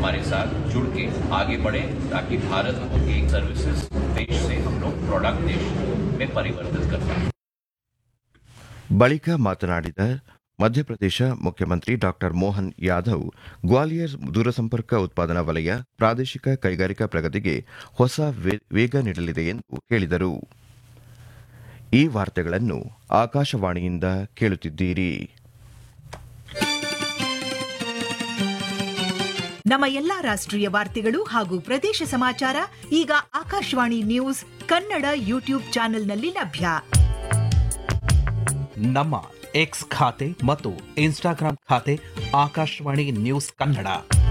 हमारे साथ जुड़ के आगे बढ़े ताकि भारत को एक सर्विसेज देश से हम लोग प्रोडक्ट देश में परिवर्तित कर पाए ಬಳಿಕ ಮಾತನಾಡಿದ ಮಧ್ಯಪ್ರದೇಶ ಮುಖ್ಯಮಂತ್ರಿ ಡಾಕ್ಟರ್ ಮೋಹನ್ ಯಾದವ್ ಗ್ವಾಲಿಯರ್ ದೂರಸಂಪರ್ಕ ಉತ್ಪಾದನಾ ವಲಯ ಪ್ರಾದೇಶಿಕ ಕೈಗಾರಿಕಾ ಪ್ರಗತಿಗೆ ಹೊಸ ವೇ- ವೇಗ ನೀಡಲಿದೆ ಎಂದು ಹೇಳಿದರು ಈ ವಾರ್ತೆಗಳನ್ನು ಆಕಾಶವಾಣಿಯಿಂದ ಕೇಳುತ್ತಿದ್ದೀರಿ ನಮ್ಮ ಎಲ್ಲಾ ರಾಷ್ಟ್ರೀಯ ವಾರ್ತೆಗಳು ಹಾಗೂ ಪ್ರದೇಶ ಸಮಾಚಾರ ಈಗ ಆಕಾಶವಾಣಿ ನ್ಯೂಸ್ ಕನ್ನಡ ಯೂಟ್ಯೂಬ್ ಚಾನೆಲ್ನಲ್ಲಿ ಲಭ್ಯ ನಮ್ಮ ಎಕ್ಸ್ ಖಾತೆ ಮತ್ತು ಇನ್ಸ್ಟಾಗ್ರಾಂ ಖಾತೆ ಆಕಾಶವಾಣಿ ನ್ಯೂಸ್ ಕನ್ನಡ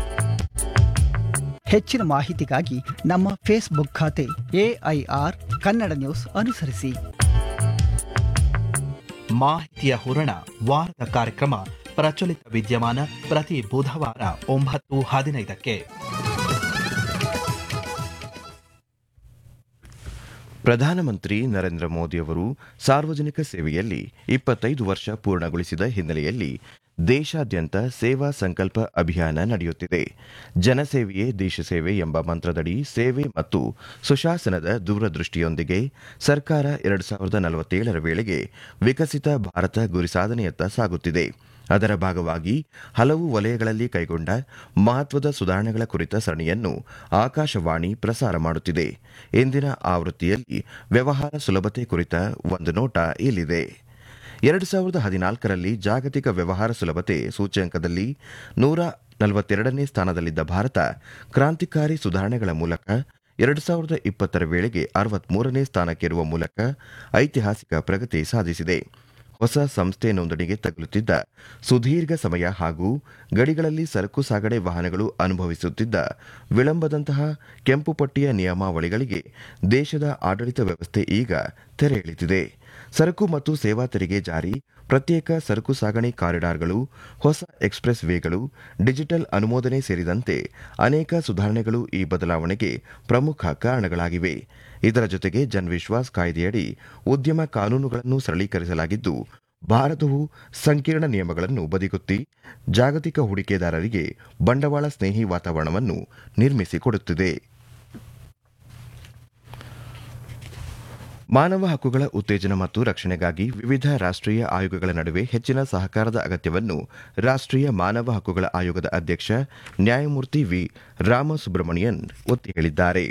ಹೆಚ್ಚಿನ ಮಾಹಿತಿಗಾಗಿ ನಮ್ಮ ಫೇಸ್ಬುಕ್ ಖಾತೆ ಎಐಆರ್ ಕನ್ನಡ ನ್ಯೂಸ್ ಅನುಸರಿಸಿ ಮಾಹಿತಿಯ ಹೂರಣ ವಾರದ ಕಾರ್ಯಕ್ರಮ ಪ್ರಚಲಿತ ವಿದ್ಯಮಾನ ಪ್ರತಿ ಬುಧವಾರ ಒಂಬತ್ತು ಹದಿನೈದಕ್ಕೆ ಪ್ರಧಾನಮಂತ್ರಿ ನರೇಂದ್ರ ಮೋದಿಯವರು ಸಾರ್ವಜನಿಕ ಸೇವೆಯಲ್ಲಿ ಇಪ್ಪತ್ತೈದು ವರ್ಷ ಪೂರ್ಣಗೊಳಿಸಿದ ಹಿನ್ನೆಲೆಯಲ್ಲಿ ದೇಶಾದ್ಯಂತ ಸೇವಾ ಸಂಕಲ್ಪ ಅಭಿಯಾನ ನಡೆಯುತ್ತಿದೆ ಜನಸೇವೆಯೇ ದೇಶ ಸೇವೆ ಎಂಬ ಮಂತ್ರದಡಿ ಸೇವೆ ಮತ್ತು ಸುಶಾಸನದ ದೂರದೃಷ್ಟಿಯೊಂದಿಗೆ ಸರ್ಕಾರ ಎರಡು ಸಾವಿರದ ನಲವತ್ತೇಳರ ವೇಳೆಗೆ ವಿಕಸಿತ ಭಾರತ ಗುರಿ ಸಾಧನೆಯತ್ತ ಸಾಗುತ್ತಿದೆ ಅದರ ಭಾಗವಾಗಿ ಹಲವು ವಲಯಗಳಲ್ಲಿ ಕೈಗೊಂಡ ಮಹತ್ವದ ಸುಧಾರಣೆಗಳ ಕುರಿತ ಸರಣಿಯನ್ನು ಆಕಾಶವಾಣಿ ಪ್ರಸಾರ ಮಾಡುತ್ತಿದೆ ಇಂದಿನ ಆವೃತ್ತಿಯಲ್ಲಿ ವ್ಯವಹಾರ ಸುಲಭತೆ ಕುರಿತ ಒಂದು ನೋಟ ಇಲ್ಲಿದೆ ಎರಡು ಸಾವಿರದ ಹದಿನಾಲ್ಕರಲ್ಲಿ ಜಾಗತಿಕ ವ್ಯವಹಾರ ಸುಲಭತೆ ಸೂಚ್ಯಂಕದಲ್ಲಿ ನೂರ ನಲವತ್ತೆರಡನೇ ಸ್ಥಾನದಲ್ಲಿದ್ದ ಭಾರತ ಕ್ರಾಂತಿಕಾರಿ ಸುಧಾರಣೆಗಳ ಮೂಲಕ ಎರಡು ಸಾವಿರದ ಇಪ್ಪತ್ತರ ವೇಳೆಗೆ ಅರವತ್ಮೂರನೇ ಸ್ಥಾನಕ್ಕೇರುವ ಮೂಲಕ ಐತಿಹಾಸಿಕ ಪ್ರಗತಿ ಸಾಧಿಸಿದೆ ಹೊಸ ಸಂಸ್ಥೆ ನೋಂದಣಿಗೆ ತಗುಲುತ್ತಿದ್ದ ಸುದೀರ್ಘ ಸಮಯ ಹಾಗೂ ಗಡಿಗಳಲ್ಲಿ ಸರಕು ಸಾಗಣೆ ವಾಹನಗಳು ಅನುಭವಿಸುತ್ತಿದ್ದ ವಿಳಂಬದಂತಹ ಕೆಂಪು ಪಟ್ಟಿಯ ನಿಯಮಾವಳಿಗಳಿಗೆ ದೇಶದ ಆಡಳಿತ ವ್ಯವಸ್ಥೆ ಈಗ ತೆರೆ ಎಳೆದಿದೆ ಸರಕು ಮತ್ತು ಸೇವಾ ತೆರಿಗೆ ಜಾರಿ ಪ್ರತ್ಯೇಕ ಸರಕು ಸಾಗಣೆ ಕಾರಿಡಾರ್ಗಳು ಹೊಸ ಎಕ್ಸ್ಪ್ರೆಸ್ ವೇಗಳು ಡಿಜಿಟಲ್ ಅನುಮೋದನೆ ಸೇರಿದಂತೆ ಅನೇಕ ಸುಧಾರಣೆಗಳು ಈ ಬದಲಾವಣೆಗೆ ಪ್ರಮುಖ ಕಾರಣಗಳಾಗಿವೆ ಇದರ ಜೊತೆಗೆ ಜನ್ ವಿಶ್ವಾಸ್ ಕಾಯ್ದೆಯಡಿ ಉದ್ಯಮ ಕಾನೂನುಗಳನ್ನು ಸರಳೀಕರಿಸಲಾಗಿದ್ದು ಭಾರತವು ಸಂಕೀರ್ಣ ನಿಯಮಗಳನ್ನು ಬದಿಗೊತ್ತಿ ಜಾಗತಿಕ ಹೂಡಿಕೆದಾರರಿಗೆ ಬಂಡವಾಳ ಸ್ನೇಹಿ ವಾತಾವರಣವನ್ನು ನಿರ್ಮಿಸಿಕೊಡುತ್ತಿದೆ ಮಾನವ ಹಕ್ಕುಗಳ ಉತ್ತೇಜನ ಮತ್ತು ರಕ್ಷಣೆಗಾಗಿ ವಿವಿಧ ರಾಷ್ಟ್ರೀಯ ಆಯೋಗಗಳ ನಡುವೆ ಹೆಚ್ಚಿನ ಸಹಕಾರದ ಅಗತ್ಯವನ್ನು ರಾಷ್ಟ್ರೀಯ ಮಾನವ ಹಕ್ಕುಗಳ ಆಯೋಗದ ಅಧ್ಯಕ್ಷ ನ್ಯಾಯಮೂರ್ತಿ ವಿ ರಾಮಸುಬ್ರಮಣಿಯನ್ ಒತ್ತಿ ಹೇಳಿದ್ದಾರೆ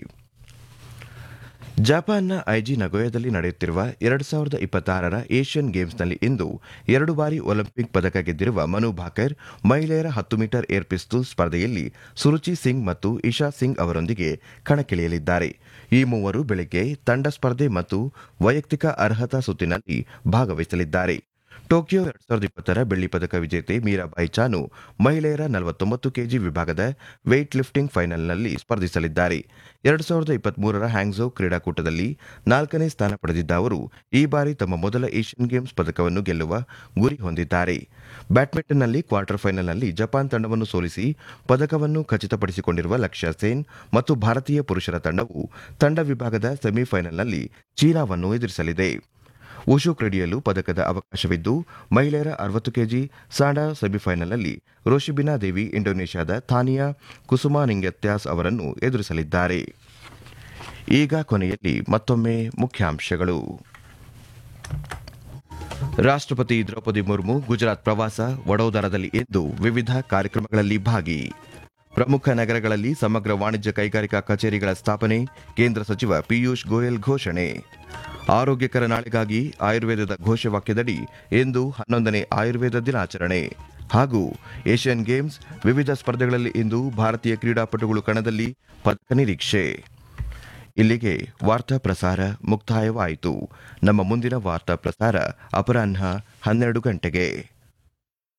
ಜಪಾನ್ನ ಐಜಿ ನಗೋಯದಲ್ಲಿ ನಡೆಯುತ್ತಿರುವ ಎರಡು ಸಾವಿರದ ಇಪ್ಪತ್ತಾರರ ಏಷ್ಯನ್ ಗೇಮ್ಸ್ನಲ್ಲಿ ಇಂದು ಎರಡು ಬಾರಿ ಒಲಿಂಪಿಕ್ ಪದಕ ಗೆದ್ದಿರುವ ಮನು ಭಾಕರ್ ಮಹಿಳೆಯರ ಹತ್ತು ಮೀಟರ್ ಏರ್ ಪಿಸ್ತೂಲ್ ಸ್ಪರ್ಧೆಯಲ್ಲಿ ಸುರುಚಿ ಸಿಂಗ್ ಮತ್ತು ಇಶಾ ಸಿಂಗ್ ಅವರೊಂದಿಗೆ ಕಣಕ್ಕಿಳಿಯಲಿದ್ದಾರೆ ಈ ಮೂವರು ಬೆಳಗ್ಗೆ ತಂಡ ಸ್ಪರ್ಧೆ ಮತ್ತು ವೈಯಕ್ತಿಕ ಅರ್ಹತಾ ಸುತ್ತಿನಲ್ಲಿ ಭಾಗವಹಿಸಲಿದ್ದಾರೆ ಟೋಕಿಯೋ ಎರಡ್ ಸಾವಿರದ ಇಪ್ಪತ್ತರ ಬೆಳ್ಳಿ ಪದಕ ವಿಜೇತೆ ಮೀರಾಬಾಯಿ ಚಾನು ಮಹಿಳೆಯರ ನಲವತ್ತೊಂಬತ್ತು ಕೆಜಿ ವಿಭಾಗದ ವೇಟ್ ಲಿಫ್ಟಿಂಗ್ ಫೈನಲ್ನಲ್ಲಿ ಸ್ಪರ್ಧಿಸಲಿದ್ದಾರೆ ಎರಡು ಸಾವಿರದ ಇಪ್ಪತ್ಮೂರರ ಹ್ಯಾಂಗ್ಝೋ ಕ್ರೀಡಾಕೂಟದಲ್ಲಿ ನಾಲ್ಕನೇ ಸ್ಥಾನ ಪಡೆದಿದ್ದ ಅವರು ಈ ಬಾರಿ ತಮ್ಮ ಮೊದಲ ಏಷ್ಯನ್ ಗೇಮ್ಸ್ ಪದಕವನ್ನು ಗೆಲ್ಲುವ ಗುರಿ ಹೊಂದಿದ್ದಾರೆ ಬ್ಯಾಡ್ಮಿಂಟನ್ನಲ್ಲಿ ಕ್ವಾರ್ಟರ್ ಫೈನಲ್ನಲ್ಲಿ ಜಪಾನ್ ತಂಡವನ್ನು ಸೋಲಿಸಿ ಪದಕವನ್ನು ಖಚಿತಪಡಿಸಿಕೊಂಡಿರುವ ಲಕ್ಷ್ಯ ಸೇನ್ ಮತ್ತು ಭಾರತೀಯ ಪುರುಷರ ತಂಡವು ತಂಡ ವಿಭಾಗದ ಸೆಮಿಫೈನಲ್ನಲ್ಲಿ ಚೀನಾವನ್ನು ಎದುರಿಸಲಿದೆ ಉಷು ಕ್ರೀಡೆಯಲ್ಲೂ ಪದಕದ ಅವಕಾಶವಿದ್ದು ಮಹಿಳೆಯರ ಅರವತ್ತು ಕೆಜಿ ಸಾಂಡಾ ಸೆಮಿಫೈನಲ್ನಲ್ಲಿ ರೋಶಿಬಿನಾ ದೇವಿ ಇಂಡೋನೇಷ್ಯಾದ ಥಾನಿಯಾ ಕುಸುಮಾ ನಿಂಗತ್ಯಾಸ್ ಅವರನ್ನು ಎದುರಿಸಲಿದ್ದಾರೆ ಈಗ ಕೊನೆಯಲ್ಲಿ ಮತ್ತೊಮ್ಮೆ ಮುಖ್ಯಾಂಶಗಳು ರಾಷ್ಟ್ರಪತಿ ದ್ರೌಪದಿ ಮುರ್ಮು ಗುಜರಾತ್ ಪ್ರವಾಸ ವಡೋದರದಲ್ಲಿ ಇಂದು ವಿವಿಧ ಕಾರ್ಯಕ್ರಮಗಳಲ್ಲಿ ಭಾಗಿ ಪ್ರಮುಖ ನಗರಗಳಲ್ಲಿ ಸಮಗ್ರ ವಾಣಿಜ್ಯ ಕೈಗಾರಿಕಾ ಕಚೇರಿಗಳ ಸ್ಥಾಪನೆ ಕೇಂದ್ರ ಸಚಿವ ಪಿಯೂಷ್ ಗೋಯಲ್ ಘೋಷಣೆ ಆರೋಗ್ಯಕರ ನಾಳೆಗಾಗಿ ಆಯುರ್ವೇದದ ಘೋಷವಾಕ್ಯದಡಿ ಇಂದು ಹನ್ನೊಂದನೇ ಆಯುರ್ವೇದ ದಿನಾಚರಣೆ ಹಾಗೂ ಏಷ್ಯನ್ ಗೇಮ್ಸ್ ವಿವಿಧ ಸ್ಪರ್ಧೆಗಳಲ್ಲಿ ಇಂದು ಭಾರತೀಯ ಕ್ರೀಡಾಪಟುಗಳು ಕಣದಲ್ಲಿ ಪದಕ ನಿರೀಕ್ಷೆ ಇಲ್ಲಿಗೆ ವಾರ್ತಾ ಪ್ರಸಾರ ಮುಕ್ತಾಯವಾಯಿತು ನಮ್ಮ ಮುಂದಿನ ವಾರ್ತಾ ಪ್ರಸಾರ ಅಪರಾಹ್ನ ಹನ್ನೆರಡು ಗಂಟೆಗೆ